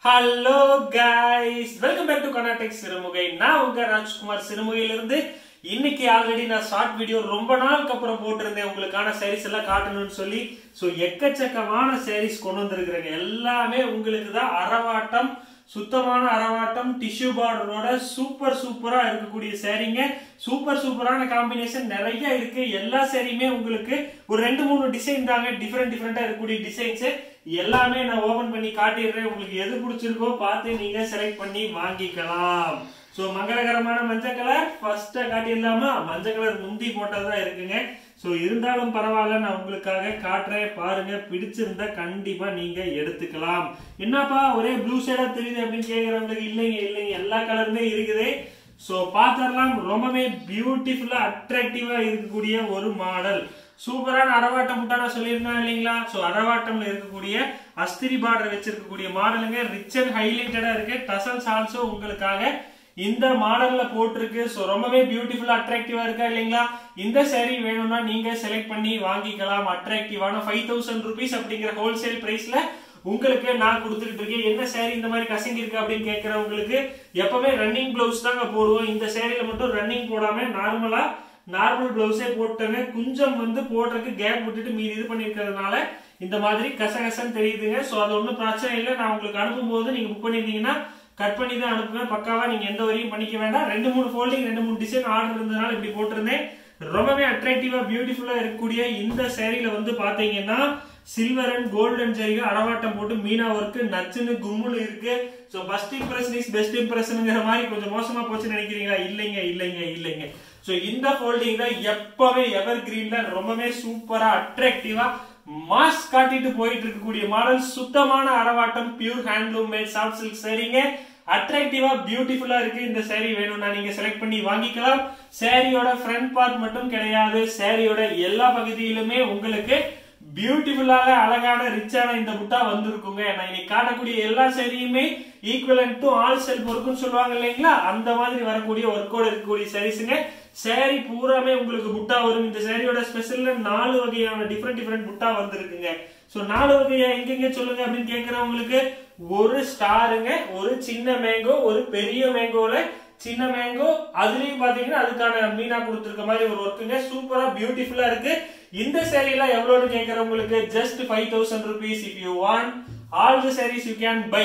hello guys welcome back to Karnatak Sirumugai நான் உங்க ராஜ்குமார் சிறுமுகையிலிருந்து இன்னைக்கு ஆல்ரெடி நான் ஷார்ட் வீடியோ ரொம்ப நாளுக்கு அப்புறம் போட்டிருந்தேன் உங்களுக்கான சாரீஸ் எல்லாம் காட்டணும்னு சொல்லி ஸோ எக்கச்சக்கமான சாரீஸ் கொண்டு வந்திருக்கிறேங்க எல்லாமே உங்களுக்கு தான் அரவாட்டம் சுத்தமான அரவாட்டம் டிஷ்யூ பார்டரோட சூப்பர் சூப்பரா இருக்கக்கூடிய சாரீங்க சூப்பர் சூப்பரான காம்பினேஷன் நிறைய இருக்கு எல்லா சாரியுமே உங்களுக்கு ஒரு ரெண்டு மூணு டிசைன் தாங்க டிஃப்ரெண்ட் டிஃப்ரெண்டா இருக்கக்கூடிய டிசைன்ஸ் எல்லாமே நான் ஓபன் பண்ணி காட்டிடுறேன் உங்களுக்கு எது பிடிச்சிருக்கோ பார்த்து நீங்க செலக்ட் பண்ணி வாங்கிக்கலாம் ஸோ மங்களகரமான மஞ்சள் கலர் ஃபர்ஸ்டா காட்டிடலாமா மஞ்சள் கலர் முந்தி போட்டதா இருக்குங்க ஸோ இருந்தாலும் பரவாயில்ல நான் உங்களுக்காக காட்டுறேன் பாருங்க பிடிச்சிருந்தா கண்டிப்பா நீங்க எடுத்துக்கலாம் என்னப்பா ஒரே ப்ளூ ஷேடா தெரியுது அப்படின்னு கேக்குறவங்களுக்கு இல்லைங்க இல்லைங்க எல்லா கலருமே இருக்குது ஸோ பார்த்தரலாம் ரொம்பவே பியூட்டிஃபுல்லா அட்ராக்டிவா இருக்கக்கூடிய ஒரு மாடல் சூப்பரான அரவாட்டம் முட்டா நான் சொல்லியிருந்தேன் இல்லைங்களா ஸோ அரவாட்டம்ல இருக்கக்கூடிய அஸ்திரி பார்டர் வச்சிருக்கக்கூடிய மாடலுங்க ரிச் அண்ட் ஹைலைட்டடா இருக்கு டசல்ஸ் ஆல்சோ உங்களுக்காக இந்த மாடல்ல போட்டிருக்கு ஸோ ரொம்பவே பியூட்டிஃபுல்லா அட்ராக்டிவா இருக்கா இல்லைங்களா இந்த saree வேணும்னா நீங்க செலக்ட் பண்ணி வாங்கிக்கலாம் அட்ராக்டிவான ஃபைவ் தௌசண்ட் ருபீஸ் அப்படிங்கிற ஹோல்சேல் பிரைஸ்ல உங்களுக்கு நான் கொடுத்துட்டு இருக்கேன் என்ன saree இந்த மாதிரி கசங்கி இருக்கு அப்படின்னு கேட்கறவங்களுக்கு எப்பவுமே ரன்னிங் பிளவுஸ் தாங்க போடுவோம் இந்த சேரீல மட்டும் ரன்னிங் போடாம நார்மலா நார்மல் பிளவுஸே போட்டோங்க கொஞ்சம் வந்து போடுறதுக்கு கேப் விட்டுட்டு மீதி இது பண்ணிருக்கிறதுனால இந்த மாதிரி கசகசன்னு தெரியுதுங்க ஸோ அது ஒன்றும் பிரச்சனை இல்லை நான் உங்களுக்கு அனுப்பும்போது நீங்க புக் பண்ணியிருந்தீங்கன்னா கட் பண்ணி தான் அனுப்புவேன் பக்காவா நீங்க எந்த வரையும் பண்ணிக்க வேண்டாம் ரெண்டு மூணு ஃபோல்டிங் ரெண்டு மூணு டிசைன் ஆர்டர் இருந்ததுனால இப்படி போட்டிருந்தேன் ரொம்பவே அட்ராக்டிவா பியூட்டிஃபுல்லா இருக்கக்கூடிய இந்த சேரீல வந்து பாத்தீங்கன்னா சில்வர் அண்ட் கோல்டன் ஜரிகை அரவாட்டம் போட்டு மீனா ஒர்க் நச்சுன்னு கும்முன்னு இருக்கு so first impression is best இம்ப்ரெஷனுங்கிற மாதிரி கொஞ்சம் மோசமா போச்சுன்னு நினைக்கிறீங்களா இல்லைங்க இல்லைங்க இல்லைங்க ஸோ இந்த ஃபோல்டிங் தான் எப்பவே எவர் கிரீன்ல ரொம்பவே சூப்பரா அட்ராக்டிவா மாஸ் காட்டிட்டு போயிட்டு இருக்கக்கூடிய மாடல் சுத்தமான அரவாட்டம் pure handloom made soft silk சரிங்க அட்ராக்டிவா பியூட்டிஃபுல்லா இருக்கு இந்த saree வேணும்னா நீங்க செலக்ட் பண்ணி வாங்கிக்கலாம் சாரியோட ஃப்ரண்ட் பார்ட் மட்டும் கிடையாது சாரியோட எல்லா பகுதியிலுமே உங்களுக்கு பியூட்டிஃபுல்லாக அழகான ரிச்சான இந்த புட்டா வந்திருக்குங்க நான் இன்னைக்கு காட்டக்கூடிய எல்லா சாரியுமே ஈக்குவலன் டு ஆல் செல்ஃப் ஒர்க்குன்னு சொல்லுவாங்க இல்லைங்களா அந்த மாதிரி வரக்கூடிய ஒர்க்கோட இருக்கக்கூடிய சாரீஸுங்க சாரி பூராமே உங்களுக்கு புட்டா வரும் இந்த சாரியோட ஸ்பெஷல்ல நாலு வகையான டிஃப்ரெண்ட் டிஃப்ரெண்ட் புட்டா வந்திருக்குங்க சோ நாலு வகையா எங்கெங்க சொல்லுங்க அப்படின்னு கேக்குறவங்களுக்கு ஒரு ஸ்டாருங்க ஒரு சின்ன மேங்கோ ஒரு பெரிய மேங்கோல சின்ன மேங்கோ அதுலயும் பாத்தீங்கன்னா அதுக்கான மீனா கொடுத்துருக்க மாதிரி ஒரு ஒர்க்குங்க சூப்பரா பியூட்டிஃபுல்லா இருக்கு இந்த சேரீ எல்லாம் எவ்வளவுன்னு கேக்குறவங்களுக்கு just five thousand rupees if you want all the sarees you can buy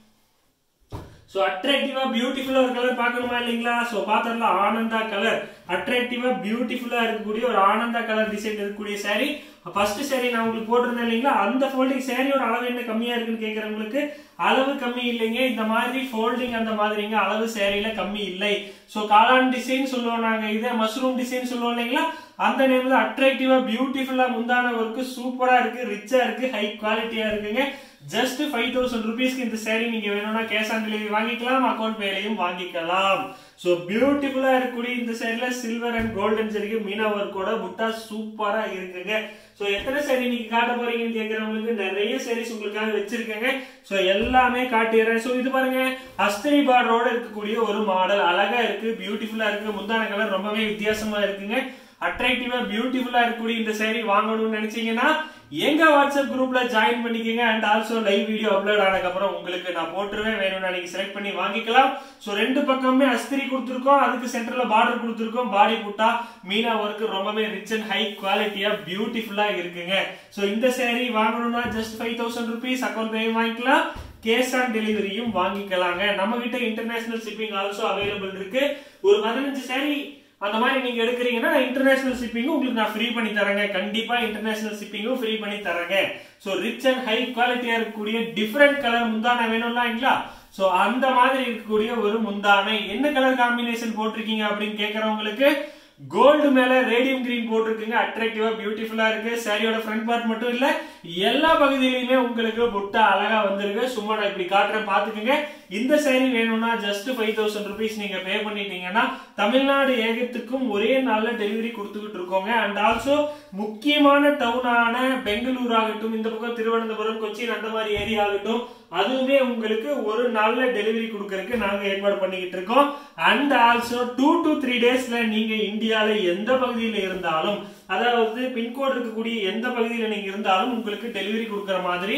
so அட்ராக்டிவா பியூட்டிஃபுல்லா ஒரு கலர் பார்க்கணுமா இல்லைங்களா சோ பாத்திரலாம் ஆனந்தா கலர் அட்ராக்டிவா பியூட்டிஃபுல்லா இருக்கக்கூடிய ஒரு ஆனந்தா கலர் டிசைன் இருக்கக்கூடிய saree ஃபர்ஸ்ட் saree நான் உங்களுக்கு போட்டிருந்தேன் இல்லைங்களா அந்த ஃபோல்டிங் சாரியோட அளவு என்ன கம்மியா இருக்குன்னு கேக்குறவங்களுக்கு அளவு கம்மி இல்லைங்க இந்த மாதிரி ஃபோல்டிங் அந்த மாதிரிங்க அளவு சேரீல கம்மி இல்லை சோ காளான் டிசைன் சொல்லுவோம் நாங்க இதே மஷ்ரூம் டிசைன் சொல்லுவோம் இல்லைங்களா அந்த நேம்ல அட்ராக்டிவா பியூட்டிஃபுல்லா முந்தான ஒர்க்கு சூப்பரா இருக்கு ரிச்சா இருக்கு ஹை குவாலிட்டியா இருக்குங்க ஜஸ்ட் ஃபைவ் தௌசண்ட் ருபீஸ்க்கு இந்த saree நீங்க வேணும்னா கேஷ் ஆன் டெலிவரி வாங்கிக்கலாம் அக்கௌண்ட் பேலையும் வாங்கிக்கலாம் சோ பியூட்டிஃபுல்லா இருக்கக்கூடிய இந்த சைடுல சில்வர் அண்ட் கோல்டன் சரிக்கு மீனா ஒர்க்கோட புட்டா சூப்பரா இருக்குங்க சோ எத்தனை saree நீங்க காட்ட போறீங்கன்னு கேக்குறவங்களுக்கு நிறைய sarees உங்களுக்காக வச்சிருக்கேங்க சோ எல்லாமே காட்டிடுறேன் சோ இது பாருங்க அஸ்திரி பார்டரோட இருக்கக்கூடிய ஒரு மாடல் அழகா இருக்கு பியூட்டிஃபுல்லா இருக்கு முந்தான கலர் ரொம்பவே வித்தியாசமா இருக்குங்க அட்ராக்டிவா பியூட்டிஃபுல்லா இருக்கக்கூடிய இந்த saree வாங்கணும்னு நினைச்சீங்கன்னா எங்க வாட்ஸ்அப் குரூப்ல ஜாயின் பண்ணிக்கங்க and also live video upload ஆனதுக்கு அப்புறம் உங்களுக்கு நான் போட்டுருவேன் வேணும்னா நீங்க செலக்ட் பண்ணி வாங்கிக்கலாம் சோ ரெண்டு பக்கமே அஸ்திரி கொடுத்துருக்கோம் அதுக்கு சென்டர்ல பார்டர் கொடுத்துருக்கோம் பாடி புட்டா மீனா ஒர்க் ரொம்பவே ரிச் அண்ட் ஹை குவாலிட்டியா பியூட்டிஃபுல்லா இருக்குங்க சோ இந்த saree வாங்கணும்னா just five thousand rupees account pay வாங்கிக்கலாம் கேஷ் ஆன் டெலிவரியும் வாங்கிக்கலாங்க நம்ம கிட்ட இன்டர்நேஷனல் ஷிப்பிங் ஆல்சோ அவைலபிள் இருக்கு ஒரு பதினஞ்சு saree அந்த மாதிரி நீங்க எடுக்கிறீங்கன்னா இன்டர்நேஷனல் ஷிப்பிங்கும் உங்களுக்கு நான் ஃப்ரீ பண்ணி தரேங்க கண்டிப்பா இன்டர்நேஷனல் ஷிப்பிங்கும் ஃப்ரீ பண்ணி தரேங்க சோ ரிச் அண்ட் ஹை குவாலிட்டியா இருக்கக்கூடிய டிஃபரெண்ட் கலர் முந்தானை வேணும்லாங்களா சோ அந்த மாதிரி இருக்கக்கூடிய ஒரு முந்தானை என்ன கலர் காம்பினேஷன் போட்டிருக்கீங்க அப்படின்னு கேக்குறவங்களுக்கு கோல்டு மேல ரேடியம் கிரீன் போட்டிருக்குங்க அட்ராக்டிவா பியூட்டிஃபுல்லா இருக்கு சாரியோட ஃப்ரண்ட் பார்ட் மட்டும் இல்ல எல்லா பகுதியிலுமே உங்களுக்கு புட்டா அழகா வந்திருக்கு சும்மா நான் இப்படி காட்டுறேன் பாத்துக்கோங்க இந்த saree வேணும்னா ஜஸ்ட் ஃபைவ் தௌசண்ட் ருபீஸ் நீங்க பே பண்ணிட்டீங்கன்னா தமிழ்நாடு ஏகத்துக்கும் ஒரே நாள்ல டெலிவரி கொடுத்துக்கிட்டு இருக்கோங்க அண்ட் ஆல்சோ முக்கியமான டவுனான பெங்களூர் ஆகட்டும் இந்த பக்கம் திருவனந்தபுரம் கொச்சின் அந்த மாதிரி ஏரியா ஆகட்டும் அதுவுமே உங்களுக்கு ஒரு நாள்ல டெலிவரி கொடுக்கறதுக்கு நாங்க ஏற்பாடு பண்ணிக்கிட்டு இருக்கோம் and also two to three டேஸ்ல நீங்க இந்தியால எந்த பகுதியில இருந்தாலும் அதாவது பின்கோட் இருக்கக்கூடிய எந்த பகுதியில நீங்க இருந்தாலும் உங்களுக்கு டெலிவரி கொடுக்கற மாதிரி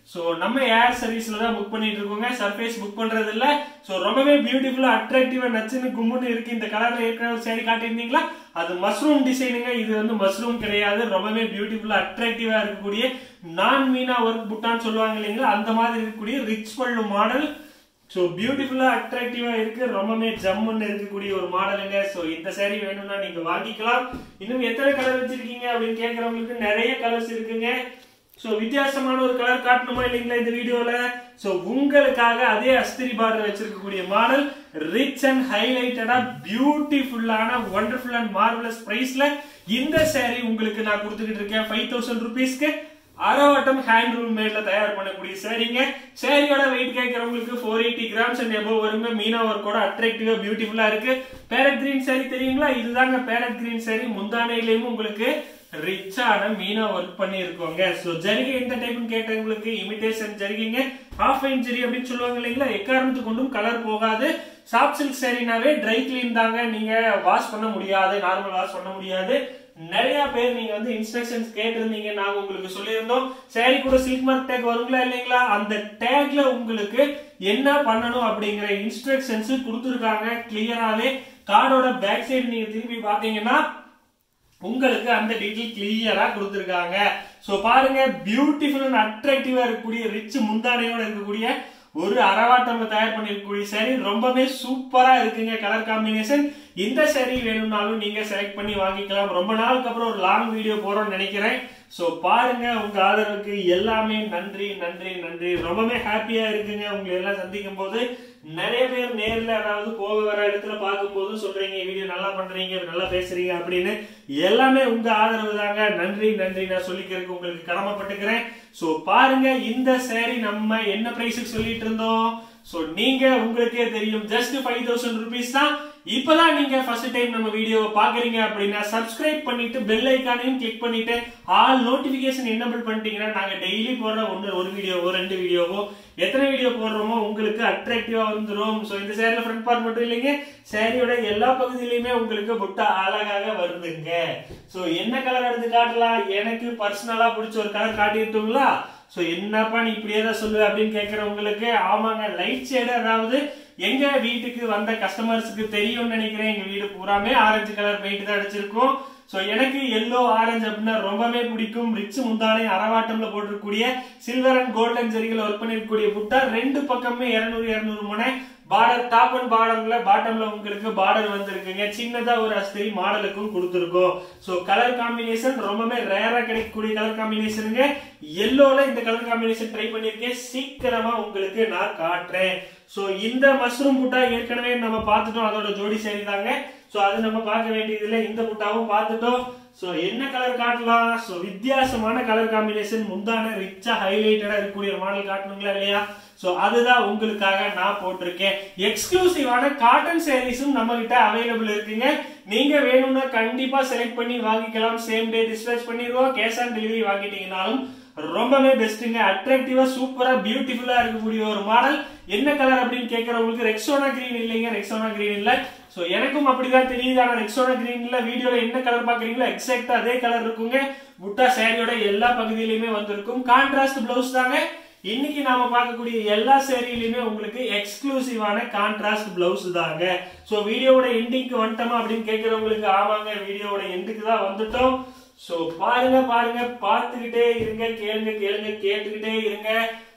ஸோ நம்ம ஏர் சர்வீஸ்ல தான் புக் பண்ணிட்டு இருக்கோங்க சர்ஃபேஸ் புக் பண்றது இல்ல ஸோ ரொம்பவே பியூட்டிஃபுல்லா அட்ராக்டிவா நச்சுன்னு கும்முன்னு இருக்கு இந்த கலர்ல ஏற்கனவே ஒரு saree காட்டியிருந்தீங்களா அது மஷ்ரூம் டிசைனுங்க இது வந்து மஷ்ரூம் கிடையாது ரொம்பவே பியூட்டிஃபுல்லா அட்ராக்டிவா இருக்கக்கூடிய நான் மீனா ஒர்க் புட்டான்னு சொல்லுவாங்க இல்லைங்களா அந்த மாதிரி இருக்கக்கூடிய ரிச் பல்லு மாடல் ஸோ பியூட்டிஃபுல்லா அட்ராக்டிவா இருக்கு ரொம்பவே ஜம்முன்னு இருக்கக்கூடிய ஒரு மாடலுங்க ஸோ இந்த saree வேணும்னா நீங்க வாங்கிக்கலாம் இன்னும் எத்தனை கலர் வச்சிருக்கீங்க அப்படின்னு கேட்கறவங்களுக்கு நிறைய கலர்ஸ் இருக்குங்க ஸோ வித்தியாசமான ஒரு கலர் காட்டணுமா இல்லைங்களா இந்த வீடியோல ஸோ உங்களுக்காக அதே அஸ்திரி பார்டர் வச்சிருக்கக்கூடிய மாடல் ரிச் அண்ட் ஹைலைட்டடா பியூட்டிஃபுல்லான ஒண்டர்ஃபுல் அண்ட் மார்வலஸ் பிரைஸ்ல இந்த saree உங்களுக்கு நான் கொடுத்துக்கிட்டு இருக்கேன் ஃபைவ் தௌசண்ட் ருபீஸ்க்கு அரவட்டம் ஹேண்ட் ரூல் மேட்ல தயார் பண்ணக்கூடிய சாரீங்க சாரியோட வெயிட் கேட்கறவங்களுக்கு ஃபோர் எயிட்டி கிராம்ஸ் அண்ட் எபோ வருங்க மீனா ஒர்க்கோட அட்ராக்டிவா பியூட்டிஃபுல்லா இருக்கு பேரட் கிரீன் சாரி தெரியுங்களா இதுதாங்க பேரட் கிரீன் சாரி முந்தானையிலையும் உங்களுக்கு ரிச்சான மீனா ஒர்க் பண்ணி இருக்கோங்க சோ ஜரிகை எந்த டைப்னு கேட்டவங்களுக்கு இமிடேஷன் ஜரிகைங்க ஹாஃப் இன்ச் ஜரி அப்படின்னு சொல்லுவாங்க இல்லைங்களா எக்காரணத்து கொண்டும் கலர் போகாது சாஃப்ட் சில்க் சாரினாவே ட்ரை கிளீன் தாங்க நீங்க வாஷ் பண்ண முடியாது நார்மல் வாஷ் பண்ண முடியாது நிறைய பேர் நீங்க வந்து இன்ஸ்ட்ரக்ஷன்ஸ் கேட்டிருந்தீங்க நாங்க உங்களுக்கு சொல்லியிருந்தோம் சாரி கூட சில்க் மார்க் டேக் வருங்களா இல்லைங்களா அந்த டேக்ல உங்களுக்கு என்ன பண்ணணும் அப்படிங்கிற இன்ஸ்ட்ரக்ஷன்ஸ் கொடுத்துருக்காங்க கிளியராவே கார்டோட பேக் சைடு நீங்க திரும்பி பாத்தீங்கன்னா உங்களுக்கு அந்த டீட்டெயில் கிளியரா கொடுத்துருக்காங்க சோ பாருங்க பியூட்டிஃபுல் அண்ட் அட்ராக்டிவா இருக்கக்கூடிய ரிச் முந்தானையோட இருக்கக்கூடிய ஒரு அரவாட்டம்ல தயார் பண்ணிருக்கக்கூடிய சரி ரொம்பவே சூப்பரா இருக்குங்க கலர் காம்பினேஷன் இந்த சரி வேணும்னாலும் நீங்க செலக்ட் பண்ணி வாங்கிக்கலாம் ரொம்ப நாளுக்கு அப்புறம் ஒரு லாங் வீடியோ போறோம்னு நினைக்கிறேன் சோ பாருங்க உங்க ஆதரவுக்கு எல்லாமே நன்றி நன்றி நன்றி ரொம்பவே ஹாப்பியா இருக்குங்க உங்களை எல்லாம் சந்திக்கும் போது நிறைய பேர் நேர்ல அதாவது போக வர இடத்துல பார்க்கும் போது சொல்றீங்க வீடியோ நல்லா பண்றீங்க நல்லா பேசுறீங்க அப்படின்னு எல்லாமே உங்க ஆதரவு தாங்க நன்றி நன்றி நான் சொல்லிக்கிறதுக்கு உங்களுக்கு கடமைப்பட்டுக்கிறேன் சோ பாருங்க இந்த சேரீ நம்ம என்ன பிரைஸுக்கு சொல்லிட்டு இருந்தோம் சோ நீங்க உங்களுக்கே தெரியும் ஜஸ்ட் ஃபைவ் தௌசண்ட் ருபீஸ் தான் இப்பதான் நீங்க ஃபர்ஸ்ட் டைம் நம்ம வீடியோவை பாக்குறீங்க அப்படின்னா சப்ஸ்கிரைப் பண்ணிட்டு பெல் ஐக்கானையும் கிளிக் பண்ணிட்டு ஆல் நோட்டிபிகேஷன் என்னபிள் பண்ணிட்டீங்கன்னா நாங்க டெய்லி போடுற ஒன்று ஒரு வீடியோவோ ரெண்டு வீடியோவோ எத்தனை வீடியோ போடுறோமோ உங்களுக்கு அட்ராக்டிவா வந்துரும் சோ இந்த சேரில ஃப்ரண்ட் பார்ட் மட்டும் இல்லைங்க சேரியோட எல்லா பகுதியிலுமே உங்களுக்கு புட்டா அழகாக வருதுங்க சோ என்ன கலர் எடுத்து காட்டலாம் எனக்கு பர்சனலா பிடிச்ச ஒரு கலர் காட்டிட்டுங்களா சோ என்னப்பா நீ இப்படியே தான் சொல்லுவ அப்படின்னு கேட்கறவங்களுக்கு ஆமாங்க லைட் ஷேடு அதாவது எங்க வீட்டுக்கு வந்த கஸ்டமர்ஸ்க்கு தெரியும்னு நினைக்கிறேன் எங்க வீடு பூராமே ஆரஞ்சு கலர் பெயிண்ட் தான் அடிச்சிருக்கோம் சோ எனக்கு எல்லோ ஆரஞ்சு அப்படின்னா ரொம்பவே பிடிக்கும் ரிச் முந்தானை அரவாட்டம்ல போட்டிருக்கக்கூடிய சில்வர் அண்ட் கோல்டன் ஜெரிகள் ஒர்க் பண்ணிருக்கக்கூடிய புட்டா ரெண்டு பக்கமே இருநூறு இருநூறு முனை பார்டர் டாப் அண்ட் பாடம்ல பாட்டம்ல உங்களுக்கு பார்டர் வந்திருக்குங்க சின்னதா ஒரு அஸ்திரி மாடலுக்கும் கொடுத்துருக்கோம் சோ கலர் காம்பினேஷன் ரொம்பவே ரேரா கிடைக்கக்கூடிய கலர் காம்பினேஷனுங்க எல்லோல இந்த கலர் காம்பினேஷன் ட்ரை பண்ணிருக்கேன் சீக்கிரமா உங்களுக்கு நான் காட்டுறேன் சோ இந்த மஷ்ரூம் புட்டா ஏற்கனவே நம்ம பார்த்துட்டோம் அதோட ஜோடி சரி தாங்க சோ அது நம்ம பார்க்க வேண்டியது இல்லை இந்த புட்டாவும் பார்த்துட்டோம் சோ என்ன கலர் காட்டலாம் சோ வித்தியாசமான கலர் காம்பினேஷன் முந்தான ரிச்சா ஹைலைட்டடா இருக்கக்கூடிய மாடல் காட்டணுங்களா இல்லையா சோ அதுதான் உங்களுக்காக நான் போட்டிருக்கேன் எக்ஸ்க்ளூசிவான காட்டன் சாரீஸும் நம்ம கிட்ட அவைலபிள் இருக்குங்க நீங்க வேணும்னா கண்டிப்பா செலக்ட் பண்ணி வாங்கிக்கலாம் சேம் டே டிஸ்பேச் பண்ணிடுவோம் கேஷ் ஆன் டெலிவரி வாங்கிட்டீங்கனாலும் ரொம்பவே பெஸ்ட்டுங்க அட்ராக்டிவா சூப்பரா பியூட்டிஃபுல்லா இருக்கக்கூடிய ஒரு மாடல் என்ன கலர் அப்படின்னு கேட்கறவங்களுக்கு ரெக்ஸோனா கிரீன் இல்லைங்க ரெக்ஸோனா கிரீன் இல்ல சோ எனக்கும் அப்படிதான் தெரியுது ஆனா ரெக்ஸோனா கிரீன்ல வீடியோல என்ன கலர் பாக்குறீங்களோ எக்ஸாக்டா அதே கலர் இருக்குங்க புட்டா சாரியோட எல்லா பகுதியிலுமே வந்திருக்கும் கான்ட்ராஸ்ட் பிளவுஸ் தாங்க இன்னைக்கு நாம பார்க்கக்கூடிய எல்லா சேரீலையுமே உங்களுக்கு எக்ஸ்க்ளூசிவான கான்ட்ராஸ்ட் பிளவுஸ் தாங்க சோ வீடியோவோட எண்டிங்க்கு வந்துட்டோமா அப்படின்னு கேட்கறவங்களுக்கு ஆமாங்க வீடியோவோட எண்டுக்கு தான் வந்துட்டோம் சோ பாருங்க பாருங்க பார்த்துக்கிட்டே இருங்க கேளுங்க கேளுங்க கேட்டுக்கிட்டே இருங்க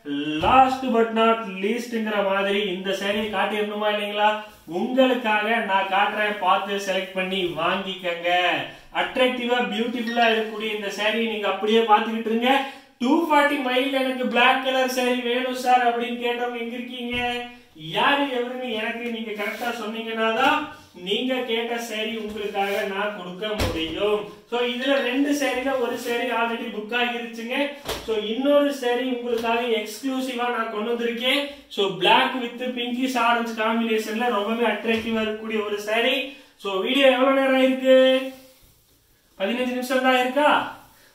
லாஸ்ட் பட் நாட் லீஸ்ட்ங்கிற மாதிரி இந்த சேரீயை காட்டிடணுமா இல்லைங்களா உங்களுக்காக நான் காட்டுறேன் பார்த்து செலக்ட் பண்ணி வாங்கிக்கங்க அட்ராக்டிவா பியூட்டிஃபுல்லா இருக்கக்கூடிய இந்த சேரீ நீங்க அப்படியே பார்த்துக்கிட்டு இருங்க டூ ஃபார்ட்டி மைல் எனக்கு பிளாக் கலர் சாரி வேணும் சார் அப்படின்னு கேட்டவங்க எங்க இருக்கீங்க யாரு எவருன்னு எனக்கு நீங்க கரெக்டா சொன்னீங்கன்னா தான் நீங்க கேட்ட சேரீ உங்களுக்காக நான் கொடுக்க முடியும் சோ இதுல ரெண்டு சேரீல ஒரு சேரீ ஆல்ரெடி புக் ஆகிருச்சுங்க சோ இன்னொரு சேரீ உங்களுக்காக எக்ஸ்க்ளூசிவா நான் கொண்டு வந்திருக்கேன் so black with pinkish orange காம்பினேஷன்ல ரொம்பவே அட்ராக்டிவா இருக்கக்கூடிய ஒரு சேரீ சோ வீடியோ எவ்வளவு நேரம் இருக்கு பதினஞ்சு நிமிஷம் தான் இருக்கா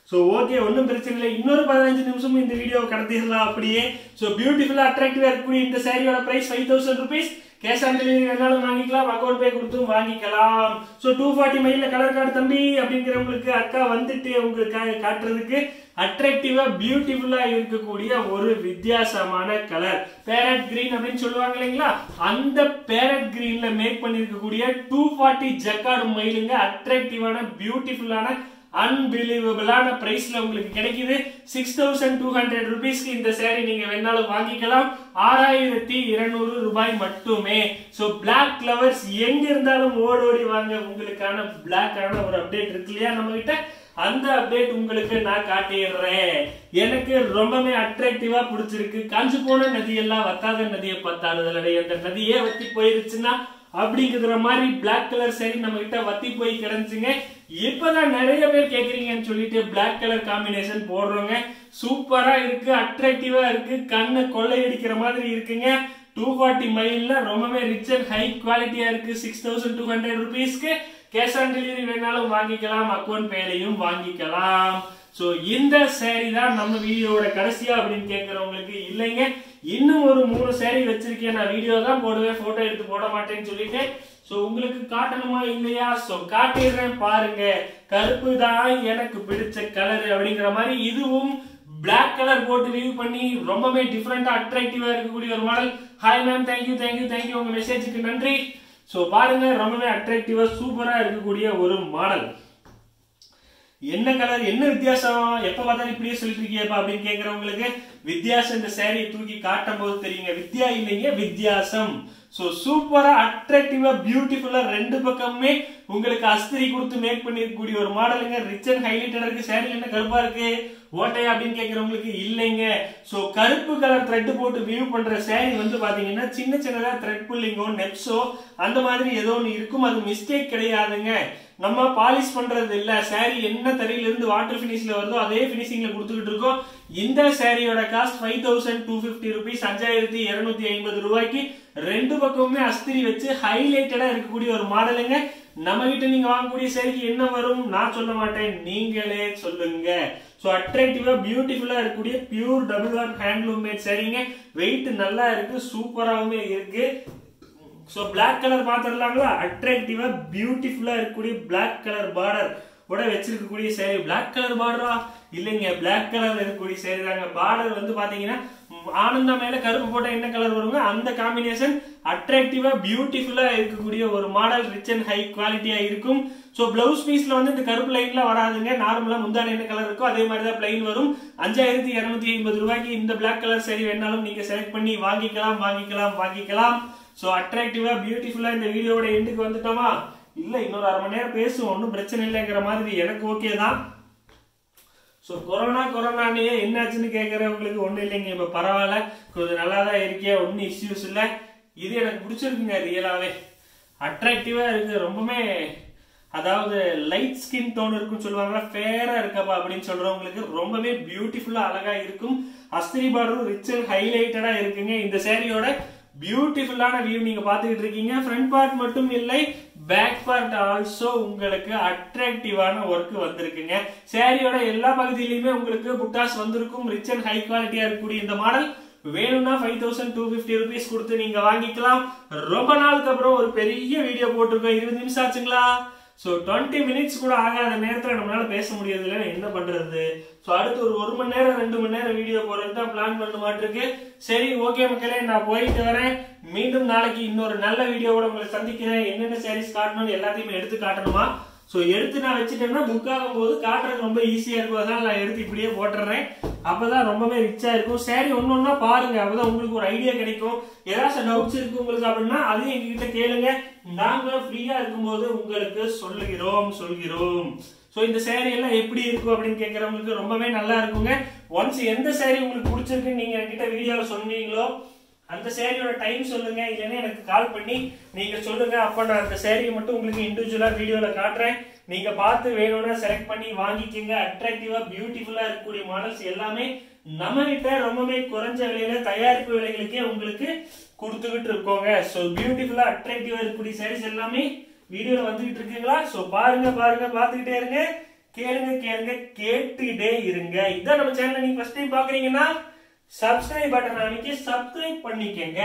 ஸோ ஓகே ஒன்றும் பிரச்சனை இல்லை இன்னொரு பதினஞ்சு நிமிஷமும் இந்த வீடியோ கடத்திடலாம் அப்படியே ஸோ பியூட்டிஃபுல்லா அட்ராக்டிவா இருக்கக்கூடிய இந்த சாரியோட price five thousand rupees cash on delivery வேணாலும் வாங்கிக்கலாம் அக்கௌண்ட் பே கொடுத்தும் வாங்கிக்கலாம் ஸோ டூ ஃபார்ட்டி மைல்ல கலர் கார்டு தம்பி அப்படிங்கிறவங்களுக்கு அக்கா வந்துட்டு உங்களுக்காக காட்டுறதுக்கு அட்ராக்டிவா பியூட்டிஃபுல்லா இருக்கக்கூடிய ஒரு வித்தியாசமான கலர் பேரட் கிரீன் அப்படின்னு சொல்லுவாங்க இல்லைங்களா அந்த பேரட் கிரீன்ல மேக் பண்ணிருக்கக்கூடிய டூ ஃபார்ட்டி ஜக்கார்டு மயிலுங்க அட்ராக்டிவான பியூட்டிஃபுல்லான அன்பிலீவபிளான பிரைஸ்ல உங்களுக்கு கிடைக்குது சிக்ஸ் தௌசண்ட் டூ ஹண்ட்ரட் ருபீஸ்க்கு இந்த சேரீ நீங்க வேணாலும் வாங்கிக்கலாம் ஆறாயிரத்தி இருநூறு ரூபாய் மட்டுமே சோ பிளாக் கிளவர்ஸ் எங்க இருந்தாலும் ஓடோடி வாங்க உங்களுக்கான பிளாக்கான ஒரு அப்டேட் இருக்கு இல்லையா நம்ம கிட்ட அந்த அப்டேட் உங்களுக்கு நான் காட்டிடுறேன் எனக்கு ரொம்பவே அட்ராக்டிவா பிடிச்சிருக்கு காஞ்சு போன நதியெல்லாம் வத்தாத நதியை பார்த்தாலும் அந்த நதியே வத்தி போயிருச்சுன்னா அப்படிங்கிற மாதிரி பிளாக் கலர் சரி நம்ம கிட்ட வத்தி போய் கிடந்துச்சுங்க இப்பதான் நிறைய பேர் கேக்குறீங்கன்னு சொல்லிட்டு பிளாக் கலர் காம்பினேஷன் போடுறோங்க சூப்பரா இருக்கு அட்ராக்டிவா இருக்கு கண்ணை கொள்ளையடிக்கிற மாதிரி இருக்குங்க டூ ஃபார்ட்டி மைல்ல ரொம்பவே ரிச் அண்ட் ஹை குவாலிட்டியா இருக்கு சிக்ஸ் தௌசண்ட் டூ ஹண்ட்ரட் ருபீஸ்க்கு கேஷ் ஆன் டெலிவரி வேணாலும் வாங்கிக்கலாம் அக்கௌண்ட் பேலையும் வாங்கிக்கலாம் சோ இந்த சேரீ தான் நம்ம வீடியோவோட கடைசியா அப்படின்னு கேட்கறவங்களுக்கு இல்லைங்க இன்னும் ஒரு மூணு சேரீ வச்சிருக்கேன் நான் வீடியோ தான் போடுவேன் போட்டோ எடுத்து போட மாட்டேன்னு சொல்லிட்டு சோ உங்களுக்கு காட்டணுமா இல்லையா சோ காட்டிடுறேன் பாருங்க கருப்பு தான் எனக்கு பிடிச்ச கலர் அப்படிங்கிற மாதிரி இதுவும் பிளாக் கலர் போட்டு வியூ பண்ணி ரொம்பவே டிஃப்ரெண்டா அட்ராக்டிவா இருக்கக்கூடிய ஒரு model hi ma'am thank you thank you thank you உங்க மெசேஜுக்கு நன்றி சோ பாருங்க ரொம்பவே அட்ராக்டிவா சூப்பரா இருக்கக்கூடிய ஒரு மாடல் என்ன கலர் என்ன வித்தியாசம் எப்ப பார்த்தாலும் இப்படியே சொல்லிட்டு இருக்கியப்பா அப்படின்னு கேக்குறவங்களுக்கு வித்தியாசம் இந்த சேரீயை தூக்கி காட்டும் போது தெரியுங்க வித்யா இல்லைங்க வித்தியாசம் சோ சூப்பரா அட்ராக்டிவா பியூட்டிஃபுல்லா ரெண்டு பக்கமுமே உங்களுக்கு அஸ்திரி கொடுத்து மேக் பண்ணிருக்கக்கூடிய ஒரு மாடலுங்க ரிச் அண்ட் ஹைலைட்டடா இருக்கு சேரீ என்ன கருப்பா இருக்கு ஓட்டையா அப்படின்னு கேக்குறவங்களுக்கு இல்லைங்க சோ கருப்பு கலர் த்ரெட் போட்டு வியூ பண்ற சேரீ வந்து பாத்தீங்கன்னா சின்ன சின்னதா த்ரெட் புல்லிங்கோ நெப்ஸோ அந்த மாதிரி ஏதோ ஒன்று இருக்கும் அது மிஸ்டேக் கிடையாதுங்க நம்ம பாலிஷ் பண்றது இல்ல சாரி என்ன தரையில இருந்து வாட்டர் பினிஷ்ல வருதோ அதே பினிஷிங்ல கொடுத்துக்கிட்டு இருக்கோம் இந்த சாரியோட cost five thousand two fifty rupees அஞ்சாயிரத்தி இருநூத்தி ஐம்பது ரூபாய்க்கு ரெண்டு பக்கமுமே அஸ்திரி வச்சு ஹைலைட்டடா இருக்கக்கூடிய ஒரு மாடலுங்க நம்ம கிட்ட நீங்க வாங்கக்கூடிய சேரிக்கு என்ன வரும் நான் சொல்ல மாட்டேன் நீங்களே சொல்லுங்க சோ அட்ராக்டிவா பியூட்டிஃபுல்லா இருக்கக்கூடிய pure double one handloom made சரிங்க வெயிட் நல்லா இருக்கு சூப்பராகவுமே இருக்கு ஸோ பிளாக் கலர் பார்த்துடலாங்களா அட்ராக்டிவா பியூட்டிஃபுல்லா இருக்கக்கூடிய பிளாக் கலர் பார்டர் கூட வச்சிருக்கக்கூடிய சேரீ பிளாக் கலர் பார்டரா இல்லைங்க பிளாக் கலர் இருக்கக்கூடிய சேரீ தாங்க பார்டர் வந்து பாத்தீங்கன்னா ஆனந்தா மேல கருப்பு போட்ட என்ன கலர் வருங்க அந்த காம்பினேஷன் அட்ராக்டிவா பியூட்டிஃபுல்லா இருக்கக்கூடிய ஒரு மாடல் ரிச் அண்ட் ஹை குவாலிட்டியா இருக்கும் சோ பிளவுஸ் பீஸ்ல வந்து இந்த கருப்பு லைன்ல வராதுங்க நார்மலா முந்தான என்ன கலர் இருக்கோ அதே மாதிரி தான் பிளைன் வரும் அஞ்சாயிரத்தி இருநூத்தி ஐம்பது ரூபாய்க்கு இந்த பிளாக் கலர் சரி வேணாலும் நீங்க செலக்ட் பண்ணி வாங்கிக்கலாம் வாங்கிக்கலாம் வாங்கிக்கலாம் சோ அட்ராக்டிவா பியூட்டிஃபுல்லா இந்த வீடியோட எண்டுக்கு வந்துட்டோமா இல்ல இன்னொரு அரை மணி நேரம் பேசுவோம் ஒன்றும் பிரச்சனை இல்லைங்கிற மாதிரி எனக்கு ஓகே தான் ஸோ கொரோனா கொரோனானே என்னாச்சுன்னு கேட்குறவங்களுக்கு ஒன்றும் இல்லைங்க இப்போ பரவாயில்ல கொஞ்சம் நல்லா தான் இருக்கே ஒன்றும் இஷ்யூஸ் இல்லை இது எனக்கு பிடிச்சிருக்குங்க ரியலாகவே அட்ராக்டிவாக இருக்கு ரொம்பவே அதாவது லைட் ஸ்கின் டோன் இருக்குன்னு சொல்லுவாங்களா ஃபேரா இருக்கப்பா அப்படின்னு சொல்றவங்களுக்கு ரொம்பவே பியூட்டிஃபுல்லா அழகா இருக்கும் அஸ்திரி பார்டரும் ரிச் அண்ட் ஹைலைட்டடா இருக்குங்க இந்த சேரீயோட பியூட்டிஃபுல்லான வியூ நீங்க பாத்துக்கிட்டு இருக்கீங்க ஃப்ரண்ட் பார்ட் மட்டும் இல்லை பேக் பார்ட் ஆல்சோ உங்களுக்கு அட்ராக்டிவான ஒர்க் வந்திருக்குங்க சேரீயோட எல்லா பகுதியிலுமே உங்களுக்கு புட்டாஸ் வந்திருக்கும் ரிச் அண்ட் ஹை குவாலிட்டியா இருக்கக்கூடிய இந்த மாடல் வேணும்னா five thousand two fifty rupees கொடுத்து நீங்க வாங்கிக்கலாம் ரொம்ப நாளுக்கு அப்புறம் ஒரு பெரிய வீடியோ போட்டிருக்கோம் இருபது நிமிஷம் ஆச்சுங்களா ஸோ டுவெண்ட்டி மினிட்ஸ் கூட ஆகாத நேரத்தில் நம்மளால பேச முடியாது இல்லை என்ன பண்றது ஸோ அடுத்து ஒரு ஒரு மணி நேரம் ரெண்டு மணி நேரம் வீடியோ போறது தான் பிளான் பண்ண மாட்டிருக்கு சரி ஓகே மக்களே நான் போயிட்டு வரேன் மீண்டும் நாளைக்கு இன்னொரு நல்ல வீடியோவோட உங்களை சந்திக்கிறேன் என்னென்ன சாரீஸ் காட்டணும்னு எல்லாத்தையுமே எடுத்து காட்டணுமா ஸோ எடுத்து நான் வச்சுட்டேன்னா புக் ஆகும் போது காட்டுறது ரொம்ப ஈஸியா இருக்கும் அதனால நான் எடுத்து இப்படியே போட்டுறேன் அப்பதான் ரொம்பவே ரிச்சா இருக்கும் சரி ஒன்னு ஒன்னா பாருங்க அப்பதான் உங்களுக்கு ஒரு ஐடியா கிடைக்கும் ஏதாச்சும் டவுட்ஸ் இருக்கு உங்களுக்கு அப்படின்னா அதையும் எங்ககிட்ட கேளுங்க நாங்க ஃப்ரீயா இருக்கும்போது உங்களுக்கு சொல்லுகிறோம் சொல்கிறோம் ஸோ இந்த சேரீ எல்லாம் எப்படி இருக்கும் அப்படின்னு கேட்கறவங்களுக்கு ரொம்பவே நல்லா இருக்குங்க ஒன்ஸ் எந்த சேரீ உங்களுக்கு பிடிச்சிருக்குன்னு நீங்க என்கிட்ட வீடியோல சொன்னீங்களோ அந்த சேரீயோட டைம் சொல்லுங்க இல்லைன்னா எனக்கு கால் பண்ணி நீங்க சொல்லுங்க அப்ப நான் அந்த சேரீயை மட்டும் உங்களுக்கு இண்டிவிஜுவலா வீடியோல காட்டுறேன் நீங்க பார்த்து வேணும்னா செலக்ட் பண்ணி வாங்கிக்கோங்க அட்ராக்டிவா பியூட்டிஃபுல்லா இருக்கக்கூடிய மாடல்ஸ் எல்லாமே நம்ம கிட்ட ரொம்பவே குறைஞ்ச விலையில தயாரிப்பு விலைகளுக்கே உங்களுக்கு கொடுத்துக்கிட்டு இருக்கோங்க ஸோ பியூட்டிஃபுல்லா அட்ராக்டிவா இருக்கக்கூடிய சாரீஸ் எல்லாமே வீடியோல வந்துகிட்டு இருக்குங்களா ஸோ பாருங்க பாருங்க பார்த்துக்கிட்டே இருங்க கேளுங்க கேளுங்க கேட்டுட்டே இருங்க இதான் நம்ம சேனல் நீங்க ஃபர்ஸ்ட் டைம் பாக்குறீங்கன்னா சப்ஸ்கிரைப் பட்டன் அமைக்க சப்ஸ்கிரைப் பண்ணிக்கங்க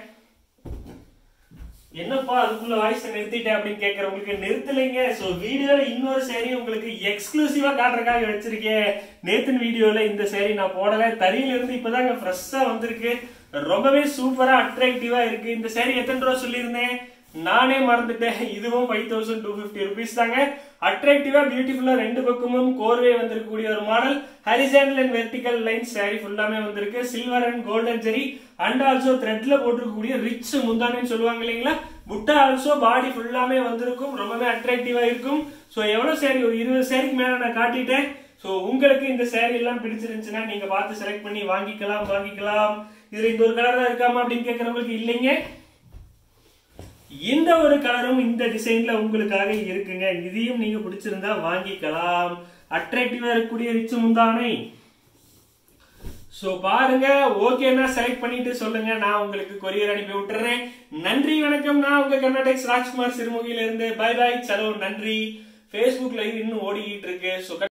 என்னப்பா அதுக்குள்ள வாய்ஸ் நிறுத்திட்டேன் அப்படின்னு கேக்குறவங்களுக்கு நிறுத்தலைங்க சோ வீடியோல இன்னொரு சேரி உங்களுக்கு எக்ஸ்க்ளூசிவா காட்டுறதுக்காக வச்சிருக்கேன் நேத்தின் வீடியோல இந்த சேரி நான் போடல தறியில இருந்து இப்பதாங்க ஃப்ரெஷ்ஷா வந்திருக்கு ரொம்பவே சூப்பரா அட்ராக்டிவா இருக்கு இந்த சேரி எத்தனை ரூபா சொல்லியிருந்தேன் நானே மறந்துட்டேன் இதுவும் five thousand two fifty rupees தாங்க அட்ராக்டிவா பியூட்டிஃபுல்லா ரெண்டு பக்கமும் கோர்வே வந்திருக்கக்கூடிய ஒரு model horizontal and vertical line saree ஃபுல்லாமே வந்திருக்கு silver and golden zari and also த்ரெட்ல போட்டிருக்கக்கூடிய ரிச் முந்தானேன்னு சொல்லுவாங்க இல்லைங்களா புட்டா ஆல்சோ பாடி ஃபுல்லாமே வந்திருக்கும் ரொம்பவே அட்ராக்டிவா இருக்கும் ஸோ எவ்வளவு சேரி ஒரு இருபது சேரிக்கு மேல நான் காட்டிட்டேன் ஸோ உங்களுக்கு இந்த சேரீ எல்லாம் பிடிச்சிருந்துச்சுன்னா நீங்க பார்த்து செலக்ட் பண்ணி வாங்கிக்கலாம் வாங்கிக்கலாம் இதுல இந்த ஒரு கலர் தான் இருக்காமா அப்படின்னு கேட்கறவங்களுக்கு இல்லைங்க இந்த ஒரு கலரும் இந்த டிசைன்ல உங்களுக்காக இருக்குங்க இதையும் நீங்க பிடிச்சிருந்தா வாங்கிக்கலாம் அட்ராக்டிவா இருக்கக்கூடிய ரிச் முந்தானை சோ பாருங்க ஓகேனா செலக்ட் பண்ணிட்டு சொல்லுங்க நான் உங்களுக்கு கொரியர் அனுப்பி விட்டுறேன் நன்றி வணக்கம் நான் உங்க கர்நாடெக்ஸ் ராஜ்குமார் சிறுமுகையில இருந்து பை பை சலோ நன்றி ஃபேஸ்புக் லைவ் இன்னும் ஓடிக்கிட்டு இருக்கு ஸோ